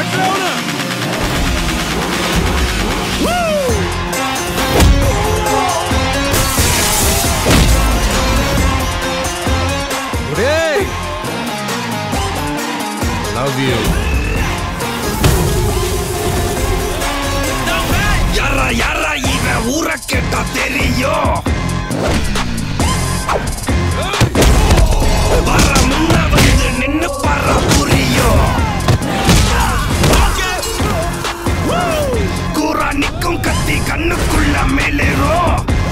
டேய் love you யாரா யாரா இவன் ஊரை கேட்டா தெரியும் வர முன்ன வந்து நின்னு பாரு புரியும் கூரா நிக்கும் கத்தி கண்ணுக்குள்ள மேலேறும்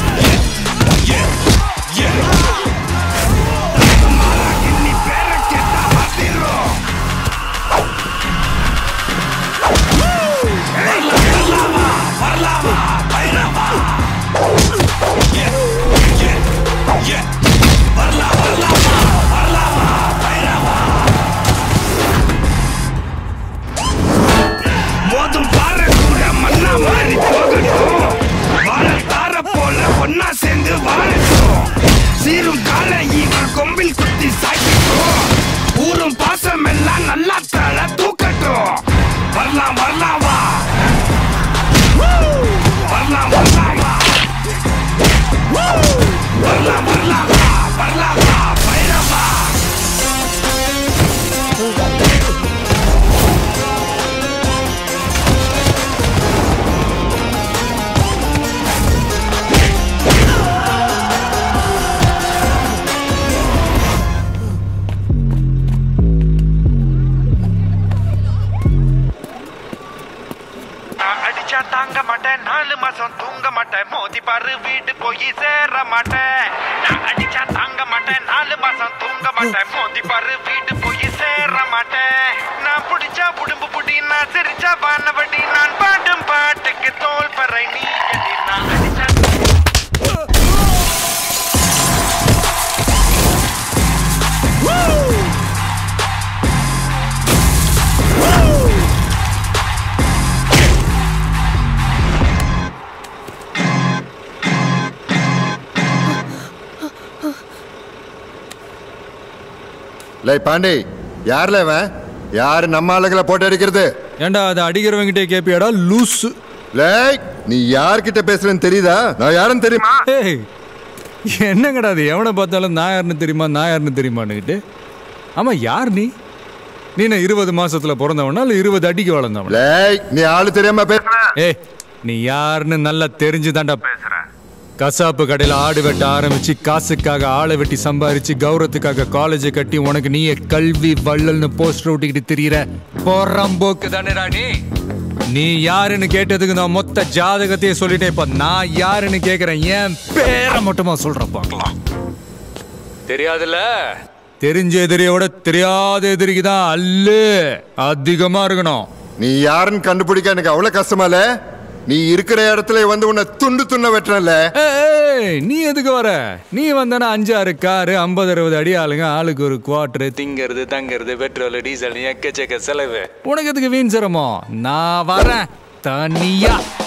நீ பேரை கேட்டா மாத்திரும் வரலாமா வரலாமா பைரவா வரலா வரலாமா வரலாமா பைரவா மோதும் பாறை கூட மண்ணா மாறி போகட்டும் வாழ தார போல ஒன்னா சேர்ந்து வாழட்டும் சீரும் கால இவன் கொம்பில் குத்தி சாய்க்கட்டும் ஊரும் பாசம் எல்லாம் நல்லா தலை தூக்கட்டும் வரலாம் வரலாம் வா வரலாம் வரலாம் வா வரலாம் வரலாம் வா வரலாம் வா பைரவா நான் அடிச்சா தாங்க மாட்டேன் நாலு மாசம் தூங்க மாட்டேன் மோதி பாரு வீட்டு போய் சேர மாட்டேன் நான் அடிச்சா தாங்க மாட்டேன் நாலு மாசம் தூங்க மாட்டேன் மோதி பாரு வீட்டு போய் சேர மாட்டேன் நான் புடிச்சா உடம்பு புடி நான் சிரிச்சா வானவடி நான் பாடும் பாட்டுக்கு தோல் பறை நீ அடி நான் அடிச்சா லே பாண்டி யார்ல இவன் யாரு நம்ம ஆளுகளை போட்டு அடிக்கிறது ஏன்டா அதை அடிக்கிறவங்கிட்டே கேப்பியாடா லூசு லேய் நீ யார்கிட்ட பேசுறேன்னு தெரியுதா நான் யாருன்னு தெரியுமா ஏய் என்னங்கடா அது எவனை பார்த்தாலும் நான் யாருன்னு தெரியுமா நான் யாருன்னு தெரியுமான்னுக்கிட்டு ஆமா யார் நீ நீ என்ன இருபது மாசத்துல பிறந்தவனா இல்ல இருபது அடிக்கு வளர்ந்தவனா லேய் நீ ஆளு தெரியாம பேசுற ஏய் நீ யாருன்னு நல்லா தெரிஞ்சு தாண்டா கசாப்பு கடையில ஆடு வெட்ட ஆரம்பிச்சு காசுக்காக ஆளை வெட்டி சம்பாரிச்சு கௌரவத்துக்காக காலேஜை கட்டி உனக்கு நீயே கல்வி வள்ளல்னு போஸ்டர் ஒட்டிக்கிட்டு திரியிற போறம்போக்கு தானேடா நீ நீ யாருன்னு கேட்டதுக்கு நான் மொத்த ஜாதகத்தையே சொல்லிட்டேன் இப்ப நான் யாருன்னு கேக்குறேன் ஏன் பேரை மட்டுமா சொல்றேன் பார்க்கலாம் தெரியாதுல்ல தெரிஞ்ச எதிரியோட தெரியாத எதிரிக்கு தான் அல்லு அதிகமா இருக்கணும் நீ யாருன்னு கண்டுபிடிக்க எனக்கு அவ்வளவு கஷ்டமால நீ இருக்கிற இடத்துல வந்து உன்னை துண்டு துண்ண வெட்டுறல ஏய், நீ எதுக்கு வர நீ வந்தனா அஞ்சாறு காரு ஐம்பது அறுபது அடி ஆளுங்க ஆளுக்கு ஒரு குவார்டர் திங்கிறது தங்கிறது பெட்ரோல் டீசல் எக்கச்சக்க செலவு உனக்கு எதுக்கு வீண் சிரமம் நான் வரேன் தனியா